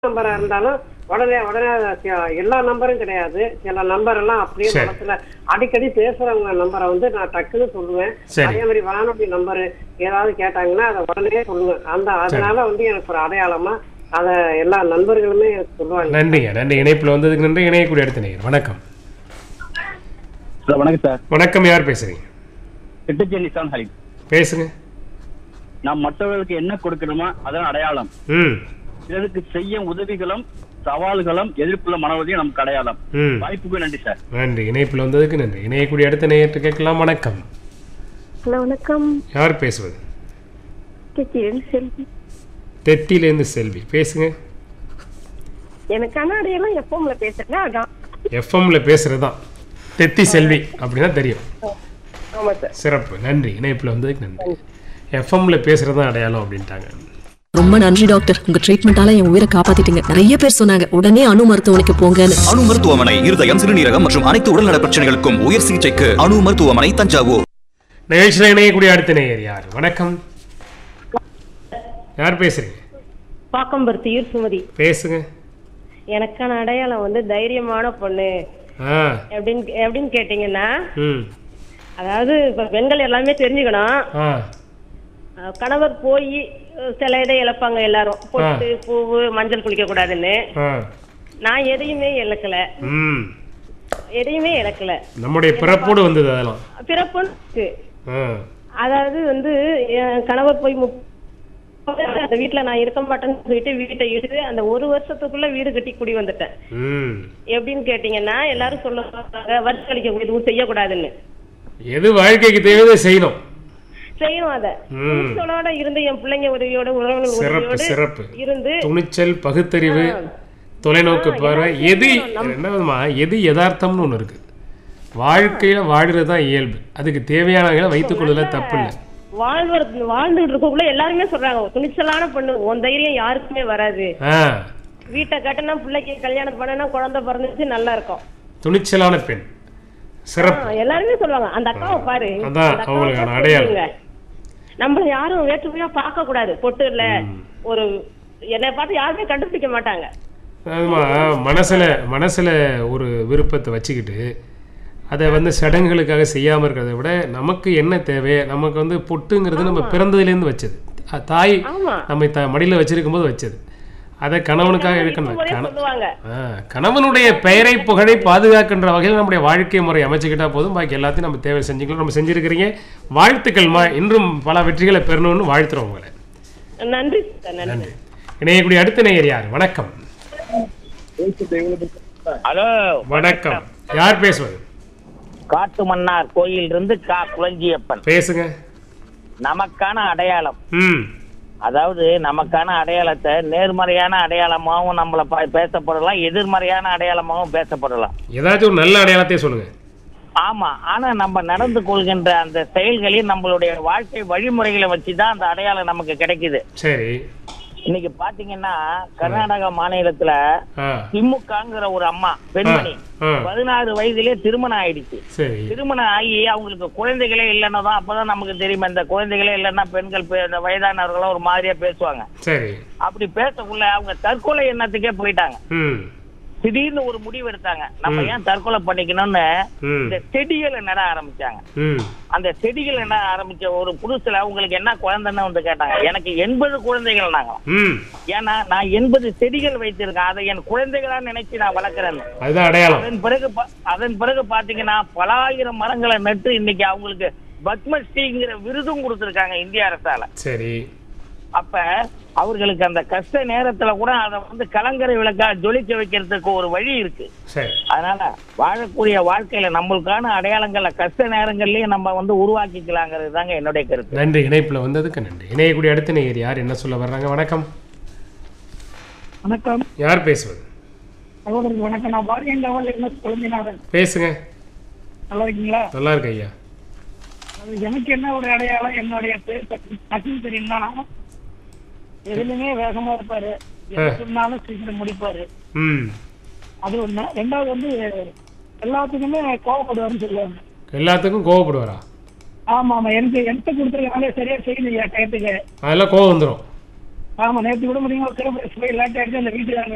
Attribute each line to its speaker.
Speaker 1: நம்பரா இருந்தாலும் உடனே உடனே சி- எல்லா நம்பரும் கிடையாது சில நம்பர் எல்லாம் அப்படியே
Speaker 2: சரி.
Speaker 1: மனசுல அடிக்கடி பேசுறவங்க நம்பரை வந்து நான் டக்குன்னு சொல்லுவேன்
Speaker 2: சரி.
Speaker 1: அதே மாதிரி வானொலி நம்பர் ஏதாவது கேட்டாங்கன்னா அதை உடனே சொல்லுவேன் அந்த அதனால வந்து எனக்கு ஒரு அடையாளமா அத எல்லா நண்பர்களுமே எனக்கு சொல்லுவாங்க
Speaker 2: நன்றிங்க நன்றி இணைப்பில் வந்ததுக்கு நன்றி இணையக்கூடிய அடுத்த நேயர் வணக்கம்
Speaker 3: சார் வணக்கம் சார்
Speaker 2: வணக்கம் யார் பேசுறீங்க
Speaker 3: திட்டச்சேரி நிசான் ஹலிப்
Speaker 2: பேசுங்க
Speaker 3: நாம் மற்றவர்களுக்கு என்ன கொடுக்கணுமோ அதான் அடையாளம்
Speaker 2: ம்
Speaker 3: பிறருக்கு செய்யும் உதவிகளும் சவால்களும் எதிர்ப்புள்ள மனவதையும் நமக்கு அடையாளம்
Speaker 2: ம்
Speaker 3: வாய்ப்புக்கு நன்றி சார்
Speaker 2: நன்றி இணைப்பில் வந்ததுக்கு நன்றி இணையக்கூடிய அடுத்த நேயர்கிட்ட கேட்கலாம் வணக்கம்
Speaker 4: ஹலோ வணக்கம்
Speaker 2: யார் பேசுவது
Speaker 4: கிச்சிரன் செல்வி
Speaker 2: தெத்திலேருந்து செல்வி பேசுங்க
Speaker 4: எனக்கான அடையெல்லாம் எப்பவும்ல பேசுறேன் அதான்
Speaker 2: எஃப்எம்ல பேசுறது தான் தெத்தி செல்வி அப்படின்னா தெரியும்
Speaker 4: ஆமா சார்
Speaker 2: சிறப்பு நன்றி இணைப்பில் வந்ததுக்கு நன்றி எஃப்எம்ல பேசுறது தான் அடையாளம் அப்படின்ட்டாங்க
Speaker 5: ரொம்ப நன்றி டாக்டர் உங்க ட்ரீட்மெண்டால என் உயிரை காப்பாத்திட்டீங்க நிறைய பேர் சொன்னாங்க உடனே அணு மருத்துவமனைக்கு போங்கன்னு
Speaker 6: அணு மருத்துவமனை இருதயம் சிறுநீரகம் மற்றும் அனைத்து உடல்நல பிரச்சனைகளுக்கும் உயர் சிகிச்சைக்கு அணு மருத்துவமனை தஞ்சாவூர்
Speaker 2: நிகழ்ச்சியில் இணையக்கூடிய அடுத்த நேயர் யார் வணக்கம் யார் பேசுறீங்க
Speaker 4: பாக்கம்பருத்தியூர் சுமதி
Speaker 2: பேசுங்க
Speaker 4: எனக்கான அடையாளம் வந்து தைரியமான பொண்ணு
Speaker 2: ஆ
Speaker 4: எப்படின்னு எப்படின்னு கேட்டீங்கன்னா
Speaker 2: ம்
Speaker 4: அதாவது இப்ப பெண்கள் எல்லாமே தெரிஞ்சுக்கணும்
Speaker 2: ஆ
Speaker 4: அஹ் கணவர் போய் சில இதை இழப்பாங்க எல்லாரும் பொட்டு பூவு மஞ்சள் குளிக்க கூடாதுன்னு
Speaker 2: ஆ
Speaker 4: நான் எதையுமே இழக்கல
Speaker 2: ம்
Speaker 4: எதையுமே இழக்கல
Speaker 2: நம்முடைய பிறப்போடு வந்தது அதெல்லாம்
Speaker 4: பிறப்புன்னு இருக்கு.
Speaker 2: ஆ
Speaker 4: அதாவது வந்து என் கணவர் போய் முப் அந்த வீட்டுல நான் இருக்க மாட்டேன்னு சொல்லிட்டு வீட்டை இழுத்து அந்த ஒரு வருஷத்துக்குள்ள வீடு கட்டி குடி வந்துட்டேன்
Speaker 2: ம்
Speaker 4: எப்படின்னு கேட்டீங்கன்னா எல்லாரும் சொல்லுவாங்க வருஷம் எதுவும் செய்யக்கூடாதுன்னு
Speaker 2: எது வாழ்க்கைக்கு தேவையோ செய்யணும்
Speaker 4: செய்யணும் அத
Speaker 2: ம்.
Speaker 4: துணிச்சலோட இருந்து என் பிள்ளைங்க உதவியோட உறவினர்
Speaker 2: சிறப்பு
Speaker 4: உதவியோடு
Speaker 2: சிறப்பு
Speaker 4: இருந்து
Speaker 2: துணிச்சல் பகுத்தறிவு தொலைநோக்கு பார்வை எது என்ன விதமா எது யதார்த்தம்னு ஒன்று இருக்கு வாழ்க்கையில வாழுறது தான் இயல்பு அதுக்கு தேவையானவங்களை வைத்துக் கொள்வதில் தப்பு இல்லை
Speaker 4: வாழ்வது வாழ்ந்துட்டு இருக்கக்குள்ள எல்லாருமே சொல்றாங்க துணிச்சலான பொண்ணு உன் தைரியம் யாருக்குமே வராது
Speaker 2: ஆ
Speaker 4: வீட்டை கட்டினா பிள்ளைக்கு கல்யாணம் பண்ணனா குழந்தை பிறந்துச்சு நல்லா இருக்கும்
Speaker 2: துணிச்சலான பெண் சிறப்பு
Speaker 4: ஆ, எல்லாருமே சொல்லுவாங்க அந்த அக்காவை பாரு
Speaker 2: அதான்
Speaker 4: அந்த அக்காவை
Speaker 2: அவங்களுக்கான
Speaker 4: பார்த்து
Speaker 2: அடையாளம்.
Speaker 4: தெரிஞ்சுங்க. நம்ம யாரும் வேற்றுமையா பார்க்க கூடாது பொட்டு இல்ல ஒரு என்னை பார்த்து யாருமே கண்டுபிடிக்க மாட்டாங்க
Speaker 2: அதுமா மனசுல மனசுல ஒரு விருப்பத்தை வச்சுக்கிட்டு அதை வந்து சடங்குகளுக்காக செய்யாம இருக்கிறத விட நமக்கு என்ன தேவை நமக்கு வந்து பொட்டுங்கிறது நம்ம பிறந்ததுலேருந்து வச்சது அ- தாய்
Speaker 4: ஆமா
Speaker 2: நம்மை த மடியில் வச்சிருக்கும் போது வச்சது அதை கணவனுக்காக இருக்கணும்
Speaker 4: ஒரே
Speaker 2: கண
Speaker 4: சொல்லுவாங்க
Speaker 2: ஆ, கணவனுடைய பெயரை புகழை பாதுகாக்கின்ற வகையில் நம்முடைய வாழ்க்கை முறை அமைச்சுக்கிட்டா போதும் பாக்கி எல்லாத்தையும் நம்ம தேவை செஞ்சுக்கலாம் நம்ம செஞ்சிருக்கிறீங்க வாழ்த்துக்கள்மா இன்றும் பல வெற்றிகளை பெறணும்னு வாழ்த்துறோம் உங்களை
Speaker 4: நன்றி சார் நன்றி
Speaker 2: நன்றி இணையக்கூடிய அடுத்த நேயர் யார் வணக்கம்
Speaker 7: ஹலோ
Speaker 2: வணக்கம் யார் பேசுவது
Speaker 7: காட்டு மன்னார் கோயில் இருந்து கா குளஞ்சியப்பன்
Speaker 2: பேசுங்க
Speaker 7: நமக்கான அடையாளம்
Speaker 2: ம்
Speaker 7: அதாவது நமக்கான அடையாளத்தை நேர்மறையான அடையாளமாகவும் நம்மள ப- பேசப்படலாம் எதிர்மறையான அடையாளமாகவும் பேசப்படலாம்
Speaker 2: ஏதாச்சும் ஒரு நல்ல அடையாளத்தையே சொல்லுங்க
Speaker 7: ஆமா ஆனா நம்ம நடந்து கொள்கின்ற அந்த செயல்களில் நம்மளுடைய வாழ்க்கை வழிமுறைகளை வச்சுதான் அந்த அடையாளம் நமக்கு கிடைக்குது
Speaker 2: சரி
Speaker 7: இன்னைக்கு பாத்தீங்கன்னா கர்நாடகா மாநிலத்துல
Speaker 2: ஆ
Speaker 7: திமுகங்கிற ஒரு அம்மா பெண்மணி
Speaker 2: ஆ.
Speaker 7: பதினாறு வயதிலே திருமணம் ஆயிடுச்சு
Speaker 2: சரி
Speaker 7: திருமணம் ஆகி அவங்களுக்கு குழந்தைகளே இல்லைன்னா தான் அப்பதான் நமக்கு தெரியும் இந்த குழந்தைகளே இல்லைன்னா பெண்கள் பே- இந்த வயதானவர்கள்லாம் ஒரு மாதிரியா பேசுவாங்க
Speaker 2: சரி
Speaker 7: அப்படி பேசக்குள்ள அவங்க தற்கொலை எண்ணத்துக்கே போயிட்டாங்க
Speaker 2: ம்
Speaker 7: திடீர்னு ஒரு முடிவு எடுத்தாங்க நம்ம ஏன் தற்கொலை பண்ணிக்கணும்னு
Speaker 2: ம்
Speaker 7: இந்த செடிகளை நட ஆரம்பிச்சாங்க
Speaker 2: ம்
Speaker 7: அந்த செடிகளை நட ஆரம்பிச்ச ஒரு புதுசுல உங்களுக்கு என்ன குழந்தைன்னு வந்து கேட்டாங்க எனக்கு எண்பது குழந்தைகள் நாங்க
Speaker 2: ம்
Speaker 7: ஏன்னா நான் எண்பது செடிகள் வைத்திருக்கேன் அதை என் குழந்தைகளா நினைச்சு நான் வளர்க்குறேன்னு
Speaker 2: அதுதான் அடையாளம்
Speaker 7: அதன் பிறகு பா- அதன் பிறகு பாத்தீங்கன்னா பலாயிரம் மரங்களை நட்டு இன்னைக்கு அவங்களுக்கு பத்மஸ்ரீங்கிற விருதும் கொடுத்திருக்காங்க இந்திய அரசால
Speaker 2: சரி
Speaker 7: அப்ப அவர்களுக்கு அந்த கஷ்ட நேரத்துல கூட அதை வந்து கலங்கரை விளக்கா ஜொலிக்க வைக்கிறதுக்கு ஒரு வழி இருக்கு
Speaker 2: சரி
Speaker 7: அதனால வாழக்கூடிய வாழ்க்கையில நம்மளுக்கான அடையாளங்களை கஷ்ட நேரங்கள்லயும் நம்ம வந்து உருவாக்கிக்கலாங்கிறது தாங்க என்னுடைய கருத்து
Speaker 2: நன்றி இணைப்பில் வந்ததுக்கு நன்றி இணையக்கூடிய அடுத்த நேயர் யார் என்ன சொல்ல வர்றாங்க வணக்கம்
Speaker 8: வணக்கம்
Speaker 2: யார் பேசுவது
Speaker 8: சகோதரருக்கு வணக்கம் நான் பாரியன் லெவலில் இருந்து குழந்தைநாதன்
Speaker 2: பேசுங்க
Speaker 8: நல்லா இருக்கீங்களா
Speaker 2: நல்லா இருக்கு ஐயா
Speaker 8: அது எனக்கு என்ன ஒரு அடையாளம் என்னுடைய பேர் நசின் தெரியும்னா எதுலையுமே வேகமா இருப்பாரு எது சொன்னாலும் சீக்கிரம் முடிப்பாரு
Speaker 2: ம்
Speaker 8: அது ஒண்ணு ரெண்டாவது வந்து எல்லாத்துக்குமே கோவப்படுவாருன்னு சொல்லுவாங்க
Speaker 2: எல்லாத்துக்கும் கோவப்படுவாரா
Speaker 8: ஆமா ஆமா எனக்கு என்கிட்ட கொடுத்துருக்காங்களே சரியா செய்யலையா டயத்துக்கு
Speaker 2: அதெல்லாம் கோவம் வந்துடும்
Speaker 8: ஆமா நேற்று கூட முடியுமா கிளம்பி போய் லேட் ஆயிடுச்சு அந்த வீட்டுக்காரங்க